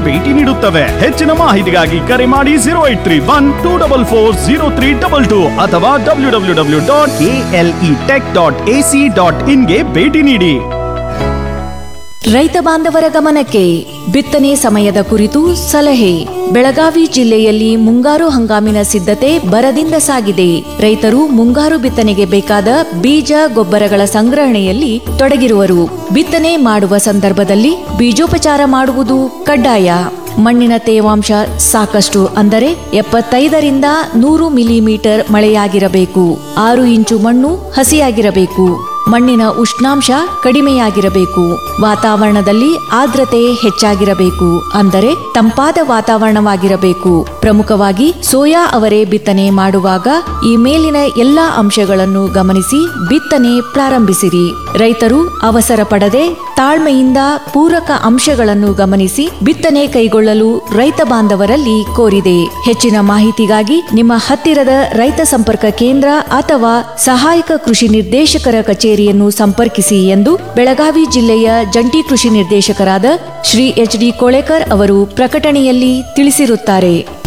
ಭೇಟಿ ನೀಡುತ್ತವೆ ಹೆಚ್ಚಿನ ಮಾಹಿತಿಗಾಗಿ ಕರೆ ಮಾಡಿ zero eight three one two double four zero three double two ಅಥವಾ W W W dot A L E tech dot AC dot ಇನ್ಗೆ ಭೇಟಿ ನೀಡಿ ರೈತ ಬಾಂಧವರ ಗಮನಕ್ಕೆ ಬಿತ್ತನೆ ಸಮಯದ ಕುರಿತು ಸಲಹೆ ಬೆಳಗಾವಿ ಜಿಲ್ಲೆಯಲ್ಲಿ ಮುಂಗಾರು ಹಂಗಾಮಿನ ಸಿದ್ಧತೆ ಬರದಿಂದ ಸಾಗಿದೆ ರೈತರು ಮುಂಗಾರು ಬಿತ್ತನೆಗೆ ಬೇಕಾದ ಬೀಜ ಗೊಬ್ಬರಗಳ ಸಂಗ್ರಹಣೆಯಲ್ಲಿ ತೊಡಗಿರುವರು ಬಿತ್ತನೆ ಮಾಡುವ ಸಂದರ್ಭದಲ್ಲಿ ಬೀಜೋಪಚಾರ ಮಾಡುವುದು ಕಡ್ಡಾಯ ಮಣ್ಣಿನ ತೇವಾಂಶ ಸಾಕಷ್ಟು ಅಂದರೆ ಎಪ್ಪತ್ತೈದರಿಂದ ನೂರು ಮಿಲಿಮೀಟರ್ ಮಳೆಯಾಗಿರಬೇಕು ಆರು ಇಂಚು ಮಣ್ಣು ಹಸಿಯಾಗಿರಬೇಕು ಮಣ್ಣಿನ ಉಷ್ಣಾಂಶ ಕಡಿಮೆಯಾಗಿರಬೇಕು ವಾತಾವರಣದಲ್ಲಿ ಆರ್ದ್ರತೆ ಹೆಚ್ಚಾಗಿರಬೇಕು ಅಂದರೆ ತಂಪಾದ ವಾತಾವರಣವಾಗಿರಬೇಕು ಪ್ರಮುಖವಾಗಿ ಸೋಯಾ ಅವರೆ ಬಿತ್ತನೆ ಮಾಡುವಾಗ ಈ ಮೇಲಿನ ಎಲ್ಲಾ ಅಂಶಗಳನ್ನು ಗಮನಿಸಿ ಬಿತ್ತನೆ ಪ್ರಾರಂಭಿಸಿರಿ ರೈತರು ಅವಸರ ಪಡದೆ ತಾಳ್ಮೆಯಿಂದ ಪೂರಕ ಅಂಶಗಳನ್ನು ಗಮನಿಸಿ ಬಿತ್ತನೆ ಕೈಗೊಳ್ಳಲು ರೈತ ಬಾಂಧವರಲ್ಲಿ ಕೋರಿದೆ ಹೆಚ್ಚಿನ ಮಾಹಿತಿಗಾಗಿ ನಿಮ್ಮ ಹತ್ತಿರದ ರೈತ ಸಂಪರ್ಕ ಕೇಂದ್ರ ಅಥವಾ ಸಹಾಯಕ ಕೃಷಿ ನಿರ್ದೇಶಕರ ಕಚೇರಿಯನ್ನು ಸಂಪರ್ಕಿಸಿ ಎಂದು ಬೆಳಗಾವಿ ಜಿಲ್ಲೆಯ ಜಂಟಿ ಕೃಷಿ ನಿರ್ದೇಶಕರಾದ ಶ್ರೀ ಎಚ್ ಡಿ ಕೋಳೆಕರ್ ಅವರು ಪ್ರಕಟಣೆಯಲ್ಲಿ ತಿಳಿಸಿರುತ್ತಾರೆ